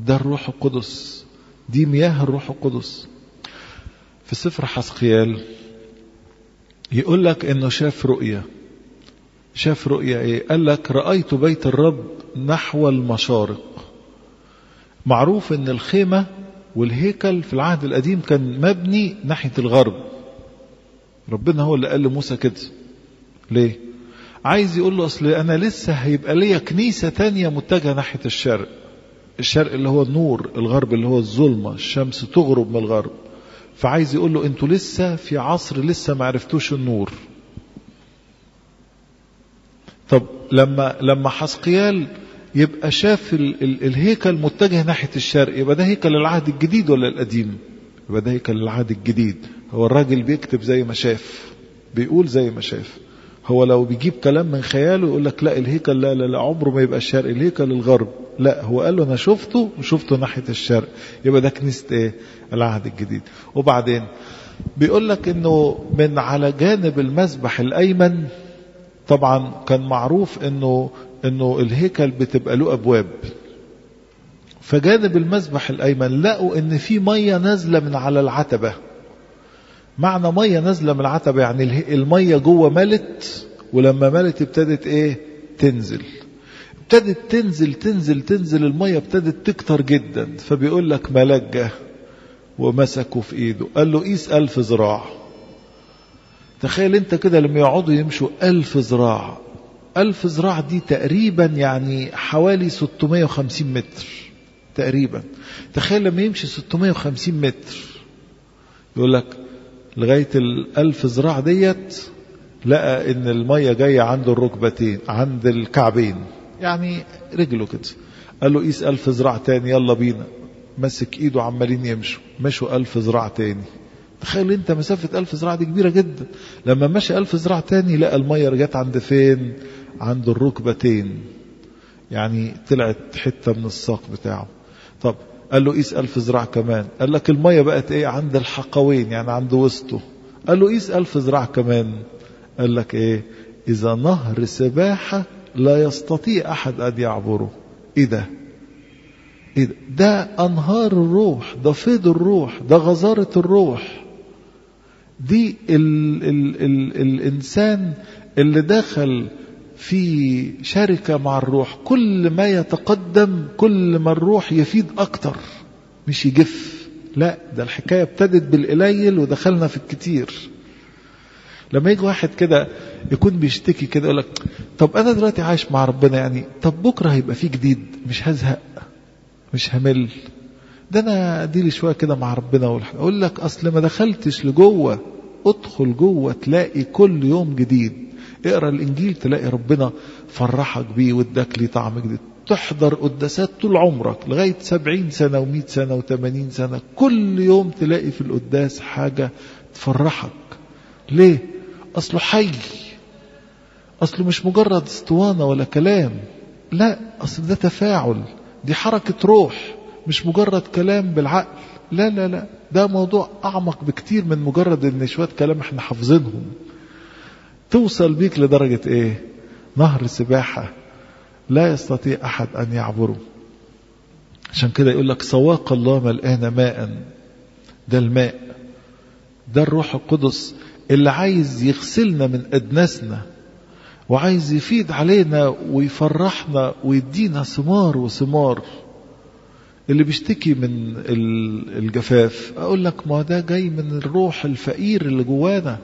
ده الروح القدس دي مياه الروح القدس في سفر حسقيال يقول لك انه شاف رؤية شاف رؤية ايه قال لك رأيت بيت الرب نحو المشارق معروف ان الخيمة والهيكل في العهد القديم كان مبني ناحية الغرب ربنا هو اللي قال لموسى كده ليه عايز يقول له اصل انا لسه هيبقى ليا كنيسة تانية متجهة ناحية الشرق الشرق اللي هو النور الغرب اللي هو الظلمة الشمس تغرب من الغرب فعايز يقول له انتوا لسه في عصر لسه ما عرفتوش النور طب لما لما حسقيال يبقى شاف ال ال الهيكل متجه ناحية الشرق يبقى ده هيكل العهد الجديد ولا القديم يبقى ده هيكل العهد الجديد هو الراجل بيكتب زي ما شاف بيقول زي ما شاف هو لو بيجيب كلام من خياله يقول لك لا الهيكل لا لا لا عمره ما يبقى الشرق الهيكل الغرب لا هو قال له انا شفته وشفته ناحيه الشرق يبقى ده كنيسه ايه العهد الجديد وبعدين بيقول لك انه من على جانب المسبح الايمن طبعا كان معروف انه انه الهيكل بتبقى له ابواب فجانب المسبح الايمن لقوا ان في ميه نازله من على العتبه معنى ميه نازله من العتبه يعني الميه جوه ملت ولما ملت ابتدت ايه تنزل ابتدت تنزل تنزل تنزل الميه ابتدت تكتر جدا فبيقول لك ملاك جه ومسكه في ايده قال له قيس ألف ذراع تخيل انت كده لما يقعدوا يمشوا ألف ذراع ألف ذراع دي تقريبا يعني حوالي 650 متر تقريبا تخيل لما يمشي 650 متر يقول لك لغاية الألف ذراع ديت لقى ان المية جاية عند الركبتين عند الكعبين يعني رجله كده قال له قيس ألف ذراع تاني يلا بينا مسك ايده عمالين يمشوا مشوا ألف ذراع تاني تخيل انت مسافة ألف ذراع دي كبيرة جدا لما مشي ألف ذراع تاني لقى المية رجعت عند فين عند الركبتين يعني طلعت حتة من الساق بتاعه طب قال له قيس ألف ذراع كمان قال لك المية بقت ايه عند الحقوين يعني عند وسطه قال له قيس ألف ذراع كمان قال لك ايه إذا نهر سباحة لا يستطيع أحد أن يعبره إيه ده إيه ده؟ ده أنهار الروح ده فيض الروح ده غزارة الروح دي ال ال ال الإنسان اللي دخل في شركة مع الروح كل ما يتقدم كل ما الروح يفيد أكتر مش يجف لا ده الحكاية ابتدت بالقليل ودخلنا في الكتير لما يجي واحد كده يكون بيشتكي كده يقول لك طب انا دلوقتي عايش مع ربنا يعني طب بكره هيبقى فيه جديد مش هزهق مش همل ده انا اديلي شويه كده مع ربنا والحاجة. اقول لك اصل ما دخلتش لجوه ادخل جوه تلاقي كل يوم جديد اقرا الانجيل تلاقي ربنا فرحك بيه واداك ليه طعم جديد تحضر قداسات طول عمرك لغاية سبعين سنة ومئة سنة وثمانين سنة كل يوم تلاقي في القداس حاجة تفرحك ليه أصله حي أصله مش مجرد اسطوانة ولا كلام لا أصل ده تفاعل دي حركة روح مش مجرد كلام بالعقل لا لا لا ده موضوع أعمق بكتير من مجرد إن شوية كلام احنا حافظينهم توصل بيك لدرجة إيه نهر سباحة لا يستطيع أحد أن يعبره عشان كده يقول لك سواق الله ملآن ماء ده الماء ده الروح القدس اللي عايز يغسلنا من أدناسنا وعايز يفيد علينا ويفرحنا ويدينا ثمار وثمار اللي بيشتكي من الجفاف اقول لك ما ده جاي من الروح الفقير اللي جوانا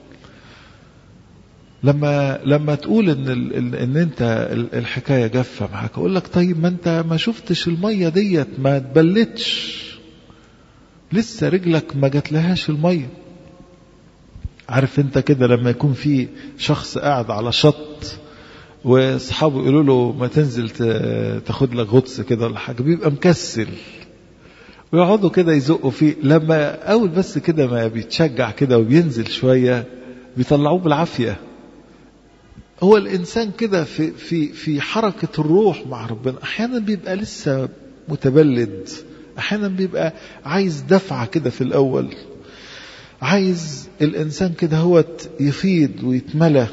لما لما تقول ان ال ان انت الحكايه جافه معاك اقول لك طيب ما انت ما شفتش الميه ديت ما اتبلتش لسه رجلك ما جاتلهاش الميه عارف انت كده لما يكون في شخص قاعد على شط واصحابه يقولوا له ما تنزل تاخد لك غطس كده ولا حاجه بيبقى مكسل ويقعدوا كده يزقوا فيه لما اول بس كده ما بيتشجع كده وبينزل شويه بيطلعوه بالعافيه هو الانسان كده في في في حركه الروح مع ربنا احيانا بيبقى لسه متبلد احيانا بيبقى عايز دفعه كده في الاول عايز الانسان كده هو يفيض ويتملى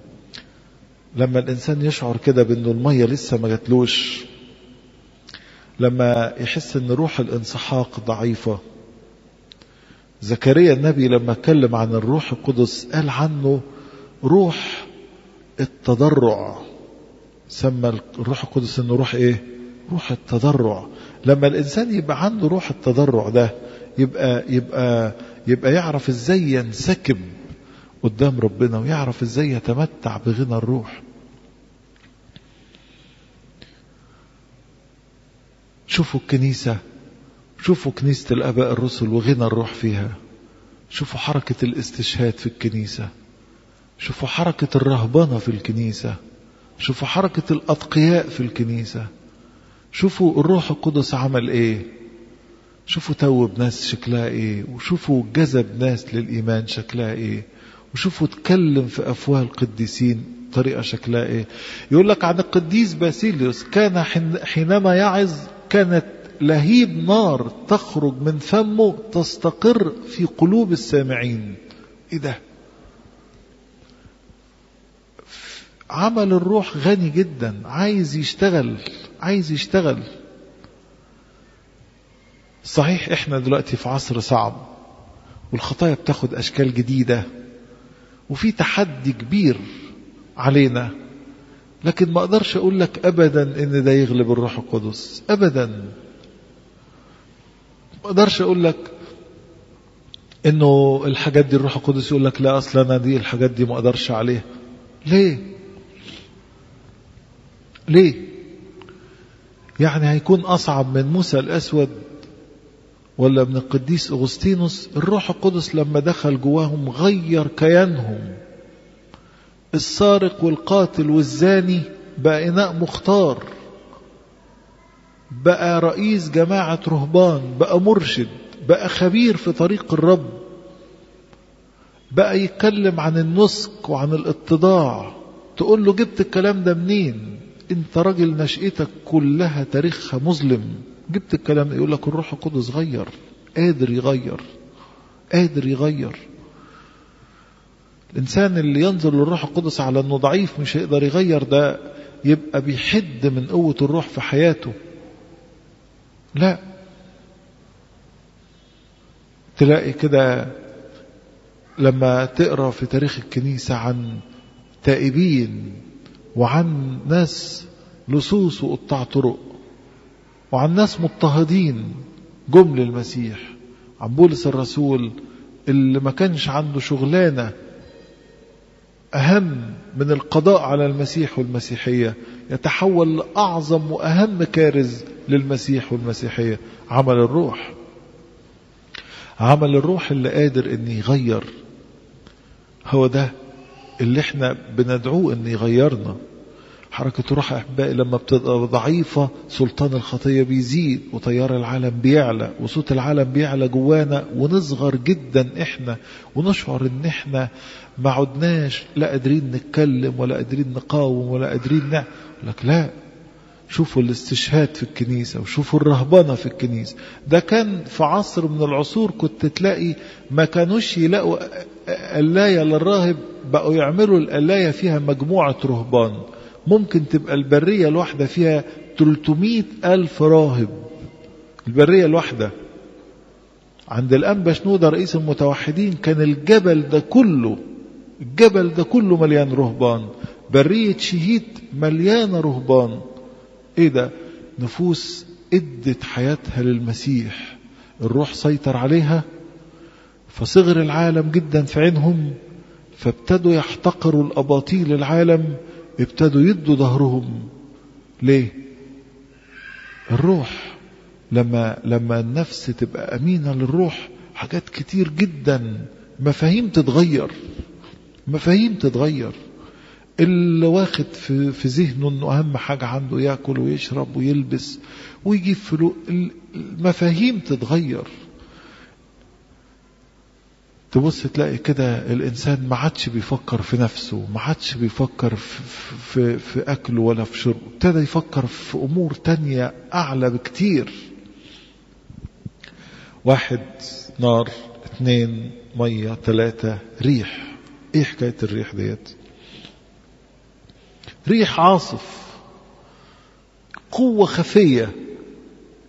لما الانسان يشعر كده بانه الميه لسه ما جاتلوش لما يحس ان روح الانسحاق ضعيفة زكريا النبي لما اتكلم عن الروح القدس قال عنه روح التضرع سمى الروح القدس انه روح ايه روح التضرع لما الانسان يبقى عنده روح التضرع ده يبقى يبقى يبقى يعرف ازاي ينسكب قدام ربنا ويعرف ازاي يتمتع بغنى الروح شوفوا الكنيسة شوفوا كنيسة الآباء الرسل وغنى الروح فيها شوفوا حركة الاستشهاد في الكنيسة شوفوا حركة الرهبنة في الكنيسة شوفوا حركة الأتقياء في الكنيسة شوفوا الروح القدس عمل ايه شوفوا توب ناس شكلها ايه وشوفوا جذب ناس للإيمان شكلها ايه وشوفوا اتكلم في أفواه القديسين طريقة شكلها ايه يقول لك عن القديس باسيليوس كان حينما يعظ كانت لهيب نار تخرج من فمه تستقر في قلوب السامعين ايه ده عمل الروح غني جدا عايز يشتغل عايز يشتغل صحيح احنا دلوقتي في عصر صعب والخطايا بتاخد اشكال جديدة وفي تحدي كبير علينا لكن ما اقدرش اقول لك ابدا ان ده يغلب الروح القدس ابدا ما اقدرش اقول لك انه الحاجات دي الروح القدس يقول لك لا اصلا انا دي الحاجات دي ما اقدرش عليها ليه ليه يعني هيكون اصعب من موسى الاسود ولا من القديس اغسطينوس الروح القدس لما دخل جواهم غير كيانهم السارق والقاتل والزاني بقى إناء مختار بقى رئيس جماعة رهبان بقى مرشد بقى خبير في طريق الرب بقى يتكلم عن النسك وعن الاتضاع تقول له جبت الكلام ده منين انت راجل نشأتك كلها تاريخها مظلم جبت الكلام ده يقول لك الروح القدس غير قادر يغير قادر يغير الإنسان اللي ينظر للروح القدس على أنه ضعيف مش هيقدر يغير ده يبقى بيحد من قوة الروح في حياته لا تلاقي كده لما تقرا في تاريخ الكنيسة عن تائبين وعن ناس لصوص وقطاع طرق وعن ناس مضطهدين جم للمسيح عن بولس الرسول اللي ما كانش عنده شغلانه أهم من القضاء على المسيح والمسيحية يتحول لأعظم وأهم كارز للمسيح والمسيحية عمل الروح عمل الروح اللي قادر أن يغير هو ده اللي احنا بندعوه أن يغيرنا حركة روح أحبائي لما بتبقى ضعيفة سلطان الخطية بيزيد وتيار العالم بيعلى وصوت العالم بيعلى جوانا ونصغر جدا احنا ونشعر ان احنا ما عدناش لا قادرين نتكلم ولا قادرين نقاوم ولا قادرين نعمل لك لا شوفوا الاستشهاد في الكنيسة وشوفوا الرهبنة في الكنيسة ده كان في عصر من العصور كنت تلاقي ما كانوش يلاقوا قلاية للراهب بقوا يعملوا القلاية فيها مجموعة رهبان ممكن تبقى البرية الواحدة فيها 300 ألف راهب البرية الواحدة عند الأنبا شنودة رئيس المتوحدين كان الجبل ده كله الجبل ده كله مليان رهبان برية شهيد مليانة رهبان ايه ده نفوس ادت حياتها للمسيح الروح سيطر عليها فصغر العالم جدا في عينهم فابتدوا يحتقروا الأباطيل العالم ابتدوا يدوا ظهرهم ليه الروح لما لما النفس تبقى أمينة للروح حاجات كتير جدا مفاهيم تتغير مفاهيم تتغير اللي واخد في, في ذهنه انه اهم حاجة عنده ياكل ويشرب ويلبس ويجيب فلوس المفاهيم تتغير تبص تلاقي كده الانسان ما عادش بيفكر في نفسه ما عادش بيفكر في, في, في اكله ولا في شربه ابتدى يفكر في امور تانية اعلى بكتير واحد نار اتنين مية تلاتة ريح ايه حكاية الريح ديت ريح عاصف قوة خفية